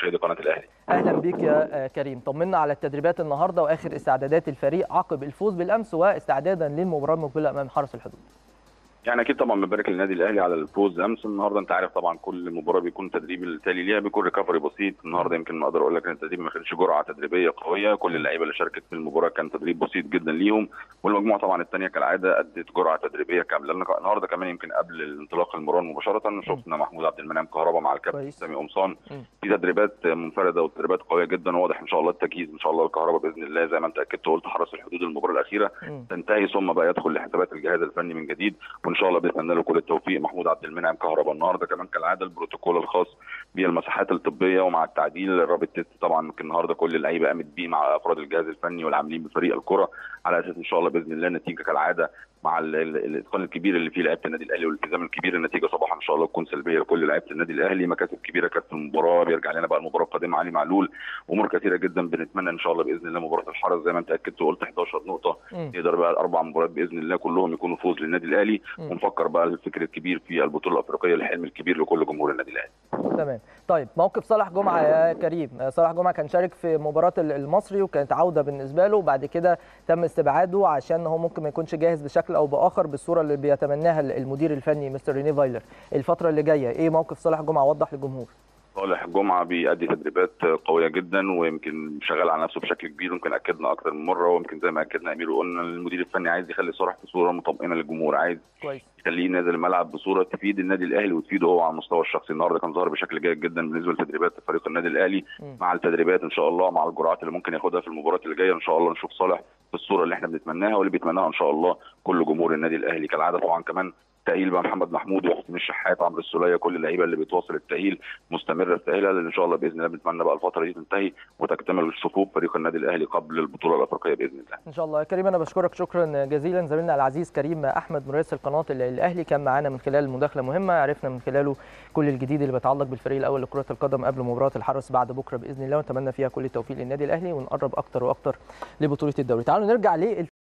مشاهدي قناه الاهلي اهلا بيك يا كريم طمنا على التدريبات النهارده واخر استعدادات الفريق عقب الفوز بالامس واستعدادا للمباراه المقبله امام حرس الحدود يعني اكيد طبعا بنبارك للنادي الاهلي على الفوز امس النهارده انت عارف طبعا كل مباراه بيكون التدريب التالي ليها بيكون ريكفري بسيط النهارده يمكن ما اقدر اقول لك ان التدريب ما كانش جرعه تدريبيه قويه كل اللعيبه اللي شاركت في المباراه كان تدريب بسيط جدا ليهم والمجموعه طبعا الثانيه كالعاده ادت جرعه تدريبيه كامله لان النهارده كمان يمكن قبل الانطلاق المباراه مباشره شفنا محمود عبد المنعم كهربا مع الكابتن سامي قمصان في تدريبات منفرده وتدريبات قويه جدا واضح ان شاء الله التجهيز ان شاء الله الكهرباء باذن الله زي ما انت اكدت وقلت حرس الحدود المباراه الاخيره تنتهي ثم بقى يدخل لحسابات الجهاز الفني من جديد وان شاء الله بنتمنى له كل التوفيق محمود عبد المنعم كهربا النهارده كمان كالعاده البروتوكول الخاص بالمساحات الطبيه ومع التعديل الرابط تيست طبعا يمكن النهارده كل اللعيبه قامت بيه مع افراد الجهاز الفني والعاملين بفريق الكره على اساس ان شاء الله باذن الله النتيجه كالعاده مع الاتقان الكبير اللي فيه لعيبه النادي الاهلي والالتزام الكبير النتيجه صباحا ان شاء الله تكون سلبيه لكل لعيبه النادي الاهلي مكاسب كبيره كانت في المباراه بيرجع لنا بقى المباراه القادمه علي معلول امور كثيره جدا بنتمنى ان شاء الله باذن الله مباراه الحرس زي ما انت اكدت وقلت 11 نقطه يقدر بقى الاربع مباريات باذن الله كلهم يكونوا فوز للنادي الاهلي ونفكر بقى الفكر الكبير في البطوله الافريقيه الحلم الكبير لكل جمهور النادي الاهلي تمام طيب موقف صالح جمعه يا كريم صالح جمعه كان شارك في مباراه المصري وكانت عوده بالنسبه له وبعد كده تم استبعاده عشان هو ممكن ما يكونش جاهز بشكل او باخر بالصوره اللي بيتمناها المدير الفني مستر ريني فايلر الفتره اللي جايه ايه موقف صالح جمعه وضح للجمهور صالح جمعه بيأدي تدريبات قويه جدا ويمكن شغال على نفسه بشكل كبير ويمكن اكدنا اكثر من مره ويمكن زي ما اكدنا امير وقلنا المدير الفني عايز يخلي صالح في صوره مطمئنه للجمهور عايز كويس يخليه نازل الملعب بصوره تفيد النادي الاهلي وتفيده هو على المستوى الشخصي النهارده كان ظاهر بشكل جيد جدا بالنسبه لتدريبات فريق النادي الاهلي م. مع التدريبات ان شاء الله مع الجرعات اللي ممكن ياخدها في المباراه اللي جايه ان شاء الله نشوف صالح في الصوره اللي احنا بنتمناها واللي بيتمناها ان شاء الله كل جمهور النادي الاهلي كالعاده طبعا كمان تأهيل بقى محمد محمود وحسين الشحات عمرو السوليه كل اللعيبه اللي بتواصل التأهيل مستمره في تأهيلها لان شاء الله باذن الله بنتمنى بقى الفتره دي تنتهي وتكتمل صفوف فريق النادي الاهلي قبل البطوله الافريقيه باذن الله. ان شاء الله يا كريم انا بشكرك شكرا جزيلا زميلنا العزيز كريم احمد مراسل قناه الاهلي كان معانا من خلال مداخله مهمه عرفنا من خلاله كل الجديد اللي بيتعلق بالفريق الاول لكره القدم قبل مباراه الحرس بعد بكره باذن الله ونتمنى فيها كل التوفيق للنادي الاهلي ونقرب اكتر واكتر لبطوله الدوري. تعالوا نرجع